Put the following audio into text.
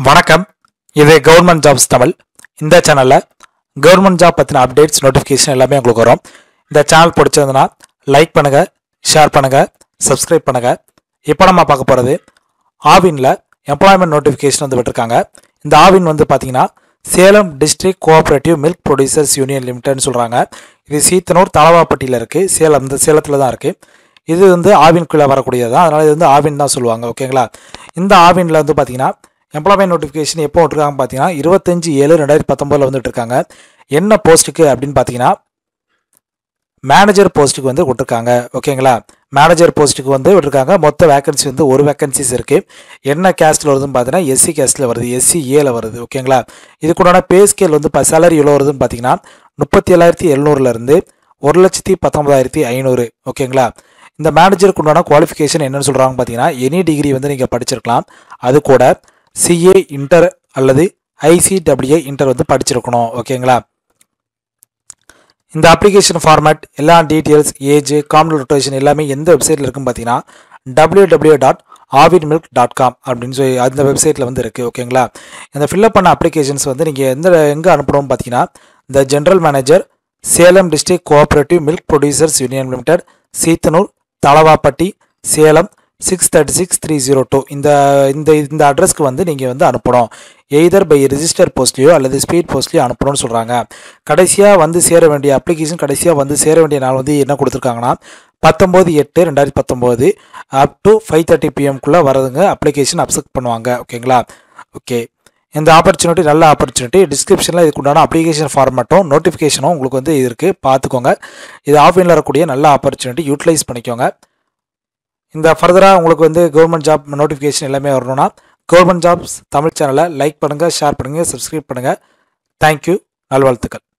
வணக்கம் இது government jobs Tamil இந்த சேனலில் கவர்மெண்ட் ஜாப் பற்றின அப்டேட்ஸ் நோட்டிஃபிகேஷன் எல்லாமே உங்களுக்கு வரும் இந்த சேனல் பிடிச்சிருந்ததுன்னா லைக் பண்ணுங்கள் ஷேர் பண்ணுங்கள் சப்ஸ்கிரைப் பண்ணுங்கள் இப்போ நம்ம பார்க்க போகிறது ஆவினில் எம்ப்ளாய்மெண்ட் நோட்டிஃபிகேஷன் வந்து விட்டுருக்காங்க இந்த ஆவின் வந்து பார்த்தீங்கன்னா Salem district cooperative milk producers union லிமிடெட்னு சொல்கிறாங்க இது சீத்தனூர் தலவாப்பட்டியில் இருக்குது சேலம் இந்த சேலத்தில் தான் இருக்குது இது வந்து ஆவின்குள்ளே வரக்கூடியது தான் அதனால் இது வந்து ஆவின் தான் சொல்லுவாங்க ஓகேங்களா இந்த ஆவினில் வந்து பார்த்தீங்கன்னா எம்ப்ளாய்மெண்ட் நோட்டிஃபிகேஷன் எப்போ விட்டுருக்காங்க பார்த்தீங்கன்னா இருபத்தஞ்சு ஏழு ரெண்டாயிரத்தி பத்தொம்போதில் வந்துட்டு இருக்காங்க என்ன போஸ்ட்டுக்கு அப்படின்னு பார்த்தீங்கன்னா மேனேஜர் போஸ்ட்டுக்கு வந்து விட்டுருக்காங்க ஓகேங்களா மேனேஜர் போஸ்ட்டுக்கு வந்து விட்டுருக்காங்க மொத்த வேகன்சி வந்து ஒரு வேகன்சிஸ் இருக்குது என்ன கேஸ்ட்டில் வருதுன்னு பார்த்தீங்கன்னா எஸ்சி கேஸ்ட்டில் வருது எஸ்சி ஏல வருது ஓகேங்களா இதுக்குண்டான பே ஸ்கேல் வந்து இப்போ சேலரி எவ்வளோ வருதுன்னு பார்த்தீங்கன்னா முப்பத்தி ஏழாயிரத்தி எழுநூறுலேருந்து ஒரு லட்சத்தி பத்தொன்பதாயிரத்தி ஐநூறு ஓகேங்களா இந்த மேனேஜருக்கு உண்டான குவாலிஃபிகேஷன் என்னன்னு சொல்கிறாங்க பார்த்தீங்கன்னா எனி டிகிரி வந்து நீங்கள் படிச்சிருக்கலாம் அது கூட சிஏ இன்டர் அல்லது ஐசிடபிள்யூ இன்டர் வந்து படிச்சிருக்கணும் ஓகேங்களா இந்த அப்ளிகேஷன் ஃபார்மேட் எல்லா டீட்டெயில்ஸ் ஏஜ் காமன் ரொட்டேஷன் எல்லாமே எந்த வெப்சைட்டில் இருக்குன்னு பார்த்தீங்கன்னா W W dot Aavin milk dot com அப்படின்னு சொல்லி அந்த வெப்சைட்டில் வந்து இருக்குது ஓகேங்களா இந்த ஃபில்அப் பண்ண அப்ளிகேஷன்ஸ் வந்து நீங்கள் எந்த எங்கே அனுப்பணும்னு பார்த்தீங்கன்னா இந்த general manager Salem district cooperative milk producers union limited Seethanur Thalavaipatti Salem six thirty six three zero two இந்த இந்த இந்த அட்ரஸ்க்கு வந்து நீங்கள் வந்து அனுப்பணும் எய்தர் பை ரிஜிஸ்டர் போஸ்ட்லேயோ அல்லது ஸ்பீட் போஸ்ட்லேயோ அனுப்பணும்னு சொல்கிறாங்க கடைசியாக வந்து சேர வேண்டிய அப்ளிகேஷன் கடைசியாக வந்து சேர வேண்டிய நாள் வந்து என்ன கொடுத்துருக்காங்கன்னா பத்தொம்போது எட்டு ரெண்டாயிரத்தி பத்தொம்போது அப் டு ஃபைவ் தேர்ட்டி பிஎம்குள்ளே வரதுங்க அப்ளிகேஷன் அப்செக்ட் பண்ணுவாங்க ஓகேங்களா ஓகே இந்த ஆப்பர்ச்சுனிட்டி நல்ல ஆப்பர்ச்சுனிட்டி டிஸ்கிரிப்ஷனில் இதுக்குண்டான அப்ளிகேஷன் ஃபார்மேட்டும் நோட்டிஃபிகேஷனும் உங்களுக்கு வந்து இருக்குது பார்த்துக்கோங்க இது ஆஃப்லைனில் வரக்கூடிய நல்ல ஆப்பர்ச்சுனிட்டி யூட்டிலைஸ் பண்ணிக்கோங்க இந்த ஃபர்தராக உங்களுக்கு வந்து கவர்மெண்ட் ஜாப் நோட்டிஃபிகேஷன் எல்லாமே வரணும்னா கவர்மெண்ட் ஜாப்ஸ் தமிழ் சேனலை லைக் பண்ணுங்கள் ஷேர் பண்ணுங்கள் சப்ஸ்கிரைப் பண்ணுங்கள் தேங்க்யூ நல்வாழ்த்துக்கள்